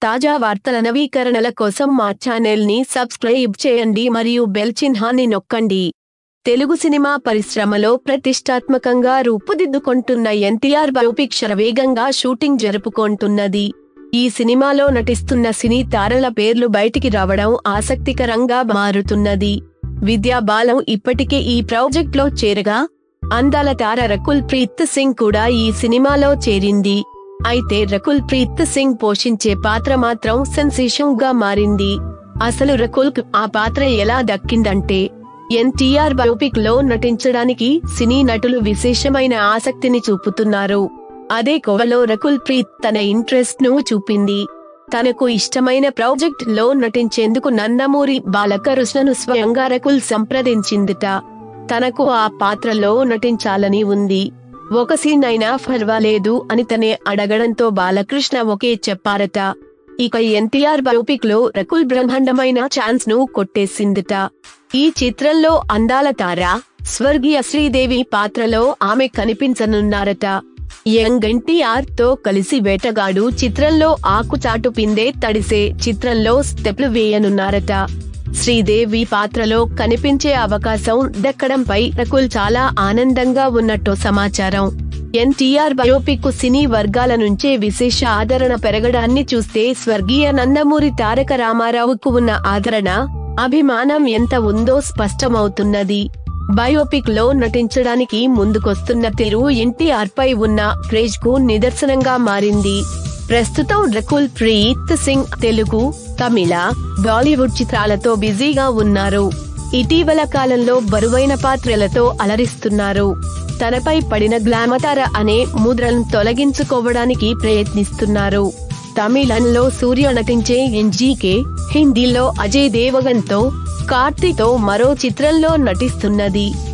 తాజా వార్తల నవీకరణల కోసం మా ఛానల్ ని సబ్స్క్రైబ్ చేయండి మరియు బెల్ చిహ్నాన్ని నొక్కండి తెలుగు సినిమా పరిశ్రమలో ప్రతిష్టాత్మకంగా రూపుదిద్దుకుంటున్న ఎన్టీఆర్ బయోపిక్ శరవేగంగా షూటింగ్ జరుపుకుంటున్నది ఈ సినిమాలో నటిస్తున్న సినీ తారల పేర్లు బయటికి రావడం ఆసక్తికరంగా మారుతున్నది విద్యా బాలం ఇప్పటికే ఈ ప్రాజెక్ట్లో చేరగా అందాల తార రకుల్ ప్రీత్ సింగ్ కూడా ఈ సినిమాలో చేరింది అయితే రకుల్ ప్రీత్ సింగ్ పోషించే పాత్ర మాత్రం సెన్సేషన్ గా మారింది అసలు రకుల్ కు ఆ పాత్ర ఎలా దక్కిందంటే ఎన్టీఆర్ బయోపిక్ లో నటించడానికి సినీ నటులు విశేషమైన ఆసక్తిని చూపుతున్నారు అదే కోవలో రకుల్ ప్రీత్ తన ఇంట్రెస్ట్ ను చూపింది తనకు ఇష్టమైన ప్రాజెక్ట్ లో నటించేందుకు నందమూరి బాలకృష్ణను స్వయంగా రకుల్ సంప్రదించిందిట తనకు ఆ పాత్రలో నటించాలని ఉంది ఒక సీన్ అయినా పర్వాలేదు అని తనే అడగడంతో బాలకృష్ణ ఒకే చెప్పారట ఇక ఎన్టీఆర్ బయోపిక్ లో రకుల్ బ్రహ్మాండమైన ఛాన్స్ ను కొట్టేసిందిట ఈ చిత్రంలో అందాల తార స్వర్గీయ శ్రీదేవి పాత్రలో ఆమె కనిపించనున్నారట యంగ్ ఎన్టీఆర్ తో కలిసి వేటగాడు చిత్రంలో ఆకుచాటు పిందే తడిసే చిత్రంలో స్టెప్లు వేయనున్నారట శ్రీదేవి పాత్రలో కనిపించే అవకాశం దక్కడంపై రకుల్ చాలా ఆనందంగా ఉన్నట్టు సమాచారం ఎన్టీఆర్ బయోపిక్ కు సినీ వర్గాల నుంచే విశేష ఆదరణ పెరగడాన్ని చూస్తే స్వర్గీయ నందమూరి తారక రామారావుకు ఉన్న ఆదరణ అభిమానం ఎంత ఉందో స్పష్టమవుతున్నది బయోపిక్ లో నటించడానికి ముందుకొస్తున్న తెరు ఎన్టీఆర్ పై ఉన్న క్రేజ్ కు నిదర్శనంగా మారింది ప్రస్తుతం రకుల్ ప్రీత్ సింగ్ తెలుగు తమిళ బాలీవుడ్ చిత్రాలతో బిజీగా ఉన్నారు ఇటీవల కాలంలో బరువైన పాత్రలతో అలరిస్తున్నారు తనపై పడిన గ్లామతార అనే ముద్రను తొలగించుకోవడానికి ప్రయత్నిస్తున్నారు తమిళంలో సూర్య నటించే ఎన్జీకే హిందీలో అజయ్ దేవగన్ తో కార్తీతో మరో చిత్రంలో నటిస్తున్నది